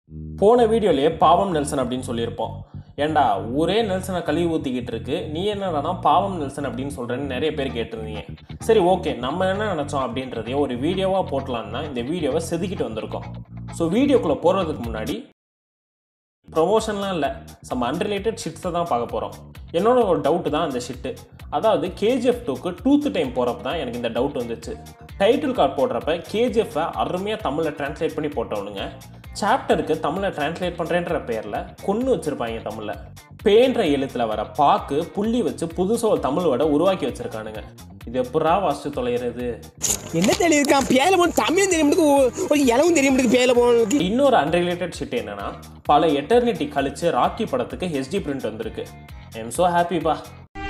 போன வீடியோலயே பாவம் நெல்சன் அப்படின்னு சொல்லியிருப்போம் ஏண்டா ஒரே நெல்சனை கழுவி ஊற்றிக்கிட்டு இருக்கு நீ என்னடானா பாவம் நெல்சன் அப்படின்னு சொல்கிறேன்னு நிறைய பேர் கேட்டிருந்தீங்க சரி ஓகே நம்ம என்ன நினச்சோம் அப்படின்றதையும் ஒரு வீடியோவாக போட்டலான்னு தான் இந்த வீடியோவை செதுக்கிட்டு வந்திருக்கோம் ஸோ வீடியோக்குள்ளே போகிறதுக்கு முன்னாடி ப்ரொமோஷன்லாம் இல்லை சம் அன்ரிலேட்டட் ஷிட்ஸை தான் பார்க்க போகிறோம் என்னோட ஒரு டவுட்டு தான் அந்த ஷிட்டு அதாவது கேஜிஎஃப் டூக்கு டூத் டைம் போகிறப்ப தான் எனக்கு இந்த டவுட் வந்துச்சு டைட்டில் கார்டு போடுறப்ப கேஜிஎஃப்பை அருமையாக தமிழில் ட்ரான்ஸ்லேட் பண்ணி போட்டவனுங்க சாப்டருக்கு தமிழில் ட்ரான்ஸ்லேட் பண்ணுறேன்ற பேரில் கொன்று வச்சுருப்பாங்க தமிழில் பேன்ற எழுத்தில் வர பாக்கு புள்ளி வச்சு புதுசாக ஒரு தமிழ் வடை உருவாக்கி வச்சுருக்கானுங்க இது எப்படா வாசிச்சு தொலைகிறது என்ன தெரியிருக்கான் பேல போன தமிழும் தெரிய முடியுது ஒரு இளவும் தெரிய முடியுது பேல போனதுக்கு இன்னொரு அன்ரிலேட்டட் ஷிட் என்னன்னா பல எட்டர்னிட்டி கழிச்சு ராக்கி படத்துக்கு ஹெச்டி பிரிண்ட் வந்திருக்கு ஐம் so happy பா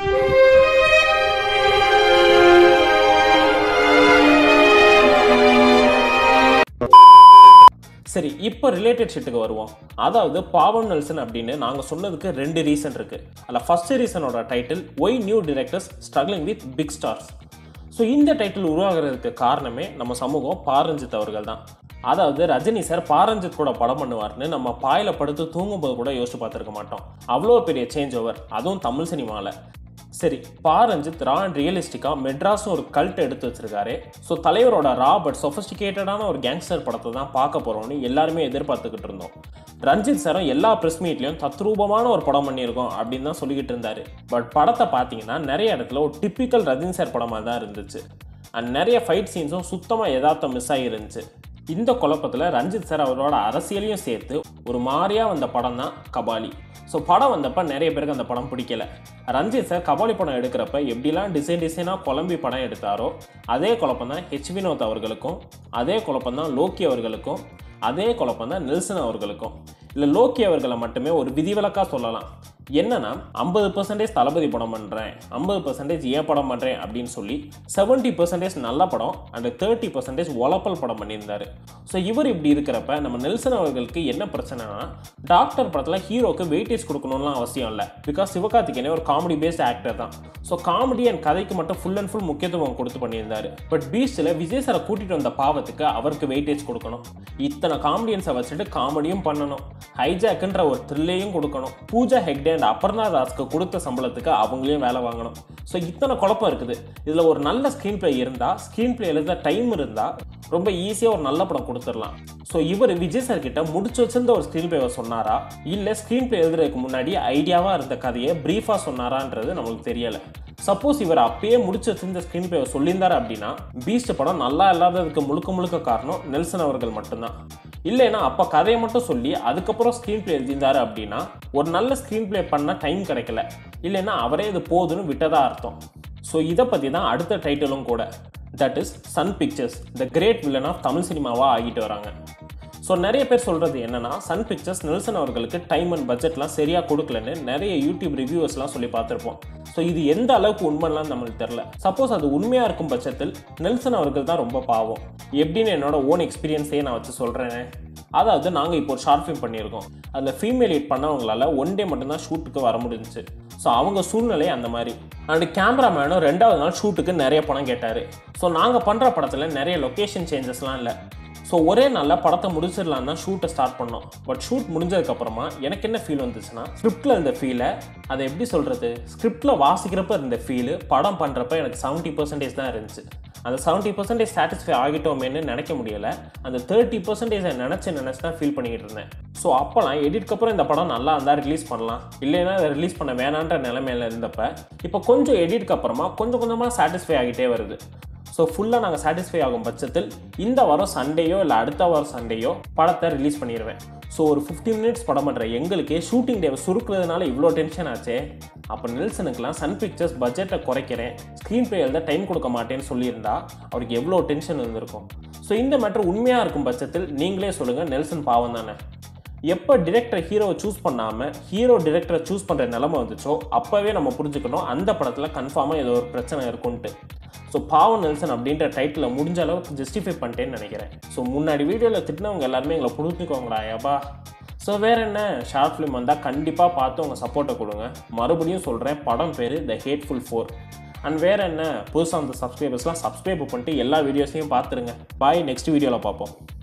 சரி இப்போ ரிலேட்டட் ஷிட்டுக்கு வருவோம் அதாவது பாவம் நெல்சன் அப்படின்னு நாங்கள் சொன்னதுக்கு ரெண்டு ரீசன் இருக்கு அதில் ஃபர்ஸ்ட் ரீசனோட title why new directors struggling with big stars so இந்த டைட்டில் உருவாகிறதுக்கு காரணமே நம்ம சமூகம் பாரஞ்சித் அவர்கள் தான் அதாவது ரஜினி சார் பாரஞ்சித் கூட படம் பண்ணுவார்னு நம்ம பாயில படுத்து தூங்கும்போது கூட யோசிச்சு பார்த்துருக்க மாட்டோம் அவ்வளோ பெரிய சேஞ்ச் ஓவர் அதுவும் தமிழ் சினிமாவில் சரி பாரஞ்சித் ரா அண்ட் ரியலிஸ்டிக்காக மெட்ராஸ்னு ஒரு கல்ட் எடுத்து வச்சிருக்காரு ஸோ தலைவரோட ரா பட் சொஃபஸ்டிகேட்டடான ஒரு கேங்ஸ்டர் படத்தை தான் பார்க்க போகிறோம்னு எல்லாருமே எதிர்பார்த்துக்கிட்டு இருந்தோம் ரஞ்சித் சாரும் எல்லா ப்ரெஸ் மீட்லையும் தத்ரூபமான ஒரு படம் பண்ணியிருக்கோம் அப்படின்னு தான் சொல்லிக்கிட்டு இருந்தாரு பட் படத்தை பார்த்தீங்கன்னா நிறைய இடத்துல ஒரு டிப்பிக்கல் ரஜினி சார் படமாக தான் இருந்துச்சு அண்ட் நிறைய ஃபைட் சீன்ஸும் சுத்தமாக யதார்த்தம் மிஸ் ஆகிருந்துச்சு இந்த குழப்பத்தில் ரஞ்சித் சார் அவரோட அரசியலையும் சேர்த்து ஒரு மாதிரியா வந்த படம் தான் கபாலி ஸோ படம் வந்தப்ப நிறைய பேருக்கு அந்த படம் பிடிக்கல ரஞ்சித் சார் கபாலி படம் எடுக்கிறப்ப எப்படிலாம் டிசைன் டிசைனாக குழம்பி படம் எடுத்தாரோ அதே குழப்பம் தான் ஹெச் வினோத் அவர்களுக்கும் அதே குழப்பம் தான் லோக்கி அவர்களுக்கும் அதே குழப்பம் தான் நெல்சன் அவர்களுக்கும் இல்லை லோக்கி அவர்களை மட்டுமே ஒரு விதிவிலக்காக சொல்லலாம் என்னன்னா ஐம்பது பர்சன்டேஜ் தளபதி படம் பண்ணுறேன் ஐம்பது பர்சன்டேஜ் ஏன் படம் பண்ணுறேன் அப்படின்னு சொல்லி செவன்ட்டி பர்சன்டேஜ் நல்ல படம் அண்ட் தேர்ட்டி பர்சன்டேஜ் ஒலப்பல் படம் பண்ணியிருந்தாரு ஸோ இவர் இப்படி இருக்கிறப்ப நம்ம நெல்சன் அவர்களுக்கு என்ன பிரச்சனைனா டாக்டர் படத்தில் ஹீரோக்கு வெயிட்டேஜ் கொடுக்கணும்லாம் அவசியம் இல்லை பிகாஸ் சிவகார்த்திகேயனே ஒரு காமெடி பேஸ்ட் ஆக்டர் தான் ஸோ காமெடி அண்ட் கதைக்கு மட்டும் ஃபுல் அண்ட் ஃபுல் முக்கியத்துவம் கொடுத்து பண்ணியிருந்தாரு பட் பீஸ்டில் விஜய் சாரை கூட்டிகிட்டு வந்த பாவத்துக்கு அவருக்கு வெயிட்டேஜ் கொடுக்கணும் இத்தனை காமெடியன்ஸை வச்சுட்டு காமெடியும் பண்ணணும் ஹைஜாக்குன்ற ஒரு த்ரில்லையும் கொடுக்கணும் பூஜா ஹெக்டே அண்ட் அபர்ணா தாஸ்க்கு கொடுத்த சம்பளத்துக்கு அவங்களையும் வேலை வாங்கணும் ஸோ இத்தனை குழப்பம் இருக்குது இதில் ஒரு நல்ல ஸ்க்ரீன் பிளே இருந்தால் ஸ்க்ரீன் பிளே எழுத டைம் இருந்தால் ரொம்ப ஈஸியாக ஒரு நல்ல படம் கொடுத்துடலாம் ஸோ இவர் விஜய் சார் கிட்ட முடிச்சு வச்சிருந்த ஒரு ஸ்க்ரீன் பிளேவை சொன்னாரா இல்லை ஸ்க்ரீன் பிளே எழுதுறதுக்கு முன்னாடி ஐடியாவாக இருந்த கதையை ப்ரீஃபாக சொன்னாரான்றது நம்மளுக்கு தெரியலை சப்போஸ் இவர் அப்பயே முடிச்சு வச்சிருந்த ஸ்க்ரீன் பிளேவை சொல்லியிருந்தாரு அப்படின்னா பீஸ்ட் படம் நல்லா இல்லாததுக்கு முழுக்க முழுக்க காரணம் நெல்சன் அவர்கள் மட்டும்தான் இல்லைன்னா அப்போ கதையை மட்டும் சொல்லி அதுக்கப்புறம் ஸ்க்ரீன் பிளே எழுதியிருந்தாரு அப்படின்னா ஒரு நல்ல ஸ்க்ரீன் பிளே பண்ண டைம் கிடைக்கல இல்லைன்னா அவரே இது போதுன்னு விட்டதா அர்த்தம் ஸோ இதை பற்றி தான் அடுத்த டைட்டிலும் கூட that is Sun Pictures the great villain of Tamil சினிமாவாக ஆகிட்டு வராங்க ஸோ நிறைய பேர் சொல்கிறது என்னன்னா சன் பிக்சர்ஸ் நெல்சன் அவர்களுக்கு டைம் அண்ட் பட்ஜெட்லாம் சரியாக கொடுக்கலன்னு நிறைய யூடியூப் ரிவ்யூவர்ஸ்லாம் சொல்லி பார்த்துருப்போம் ஸோ இது எந்த அளவுக்கு உண்மைலாம் நம்மளுக்கு தெரில சப்போஸ் அது உண்மையாக இருக்கும் பட்சத்தில் நெல்சன் அவர்கள் தான் ரொம்ப பாவம் எப்படின்னு என்னோட ஓன் எக்ஸ்பீரியன்ஸே நான் வச்சு சொல்கிறேனே அதாவது நாங்கள் இப்போ ஒரு ஷார்ட் ஃபிலிம் பண்ணியிருக்கோம் அதில் ஃபீமேல் லீட் பண்ணவங்களால ஒன் டே மட்டும்தான் ஷூட்டுக்கு வர முடிஞ்சுச்சு ஸோ அவங்க சூழ்நிலை அந்த மாதிரி அண்ட் கேமராமேனும் ரெண்டாவது நாள் ஷூட்டுக்கு நிறைய பணம் கேட்டார் ஸோ நாங்கள் பண்ணுற படத்தில் நிறைய லொக்கேஷன் சேஞ்சஸ்லாம் இல்லை ஸோ ஒரே நாளில் படத்தை முடிச்சிடலாம் தான் ஷூட்டை ஸ்டார்ட் பண்ணோம் பட் ஷூட் முடிஞ்சதுக்கப்புறமா எனக்கு என்ன ஃபீல் வந்துச்சுன்னா ஸ்கிரிப்டில் இருந்த ஃபீலை அதை எப்படி சொல்கிறது ஸ்கிரிப்டில் வாசிக்கிறப்ப இருந்த ஃபீலு படம் பண்ணுறப்ப எனக்கு செவன்ட்டி பர்சன்டேஜ் தான் இருந்துச்சு அந்த செவன்ட்டி பர்சன்டேஜ் சாட்டிஸ்ஃபை ஆகிட்டோமேன்னு நினைக்க முடியல அந்த தேர்ட்டி பர்சன்டேஜை நினச்சி நினச்சி தான் ஃபீல் பண்ணிக்கிட்டு இருந்தேன் ஸோ அப்போலாம் எடிட்க்கு அப்புறம் இந்த படம் நல்லா இருந்தால் ரிலீஸ் பண்ணலாம் இல்லைன்னா அதை ரிலீஸ் பண்ண வேணான்ற நிலைமையில இருந்தப்ப இப்போ கொஞ்சம் எடிட்க்கு அப்புறமா கொஞ்சம் கொஞ்சமாக சாட்டிஸ்ஃபை ஆகிட்டே வருது ஸோ ஃபுல்லாக நாங்கள் சாட்டிஸ்ஃபை ஆகும் பட்சத்தில் இந்த வாரம் சண்டேயோ இல்லை அடுத்த வாரம் சண்டேயோ படத்தை ரிலீஸ் பண்ணிடுவேன் ஸோ ஒரு ஃபிஃப்டீன் மினிட்ஸ் படம் பண்ணுற எங்களுக்கே ஷூட்டிங் டேவை சுருக்குறதுனால இவ்வளோ டென்ஷன் ஆச்சே அப்போ நெல்சனுக்குலாம் சன் பிக்சர்ஸ் பட்ஜெட்டை குறைக்கிறேன் ஸ்க்ரீன் பிளே எழுத டைம் கொடுக்க மாட்டேன்னு சொல்லியிருந்தா அவருக்கு எவ்வளோ டென்ஷன் இருந்திருக்கும் ஸோ இந்த மேட்ரு உண்மையாக இருக்கும் பட்சத்தில் நீங்களே சொல்லுங்கள் நெல்சன் பாவம் தானே எப்போ டிரெக்டர் ஹீரோவை சூஸ் பண்ணாமல் ஹீரோ டிரெக்டரை சூஸ் பண்ணுற நிலமை வந்துச்சோ அப்போவே நம்ம புரிஞ்சுக்கணும் அந்த படத்தில் கன்ஃபார்மாக ஏதோ ஒரு பிரச்சனை இருக்கும்ன்ட்டு ஸோ பாவம் நெல்சன் அப்படின்ற டைட்டில் முடிஞ்ச அளவுக்கு ஜஸ்டிஃபை பண்ணிட்டேன்னு நினைக்கிறேன் ஸோ முன்னாடி வீடியோவில் திட்டினவங்க எல்லாருமே எங்களை புரிஞ்சுக்கோங்கடா ஏப்பா ஸோ வேற என்ன ஷார்ட் ஃபிலிம் வந்தால் கண்டிப்பாக பார்த்து உங்கள் சப்போர்ட்டை கொடுங்க மறுபடியும் சொல்கிறேன் படம் பேர் த ஹேட்ஃபுல் ஃபோர் அண்ட் வேற என்ன புதுசாக அந்த சப்ஸ்கிரைபர்ஸ்லாம் சப்ஸ்கிரைப் பண்ணிட்டு எல்லா வீடியோஸையும் பார்த்துருங்க பாய் நெக்ஸ்ட் வீடியோவில் பார்ப்போம்